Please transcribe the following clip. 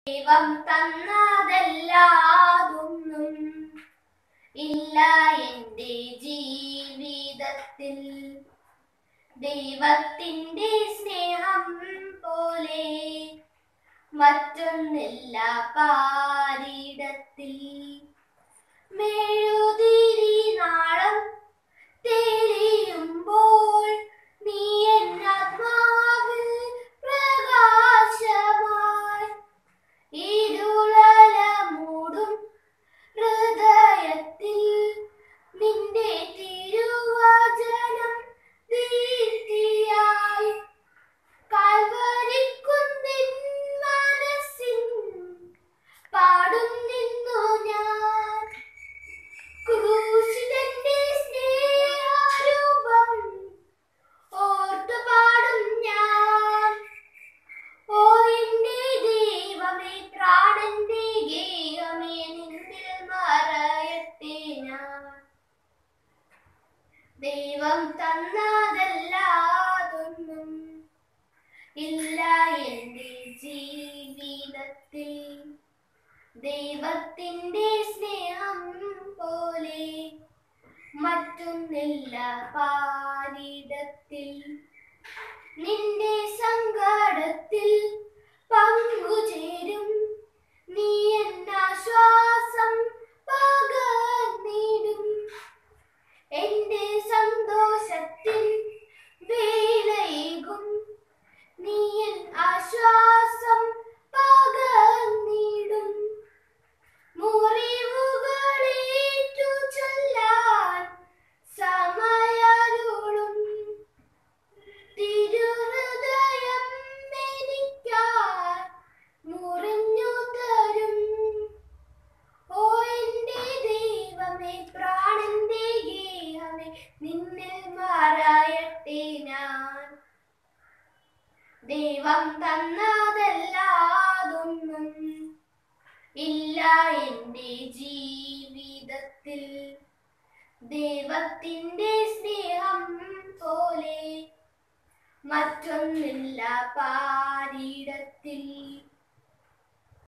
ദൈവം തന്നതല്ലാതൊന്നും ഇല്ല എൻ്റെ ജീവിതത്തിൽ ദൈവത്തിൻ്റെ സ്നേഹം പോലെ മറ്റൊന്നില്ല പാരിടത്തിൽ മെഴുതിരി നാളം തെളിയുമ്പോൾ നീ എന്നാത്മാവിൽ പ്രകാശമായി ഇരുളല മൂടും ഹൃദയത്തിൽ നിന്റെ തിരുവചനം ദീപ്തിയായി കാൽവരിക്കുന്നിൻ മനസ്സിൻ പാടും നിന്നു ഞാൻ ക്രൂശിതന്റെ സ്നേഹാരൂപം ഓർത്തു പാടും ഞാൻ ഓ എന്റെ ദൈവമേ പ്രാണന്റെ ഗേയമേ നിന്നിൽ മറയട്ടെ ഞാൻ ദൈവം തന്നതല്ലാതൊന്നും ഇല്ല എൻ്റെ ജീവിതത്തിൽ ദൈവത്തിൻ്റെ സ്നേഹം പോലെ മറ്റൊന്നില്ല പാരിടത്തിൽ നിന്റെ സങ്കടത്തിൽ പങ്കുചേരും നീ എന്നാശ്വാസം പകർന്നിടും എന്റെ സന്തോഷത്തിൽ വേലയേകും നീ എൻ ആശ്വാസം പകർന്നിടും മുറിവുകളേറ്റു ചൊല്ലാൻ സമയരുളും തിരുഹൃദയം എനിക്കായി മുറിഞ്ഞു തരും ഓ എന്റെ ദൈവമേ പ്രാണന്റെ ഗേഹമേ നിന്നിൽ മാറായട്ടെ ഞാൻ ദൈവം തന്നതല്ലാതൊന്നും ഇല്ല എൻ്റെ ജീവിതത്തിൽ ദൈവത്തിൻ്റെ സ്നേഹം പോലെ മറ്റൊന്നില്ല പാരിടത്തിൽ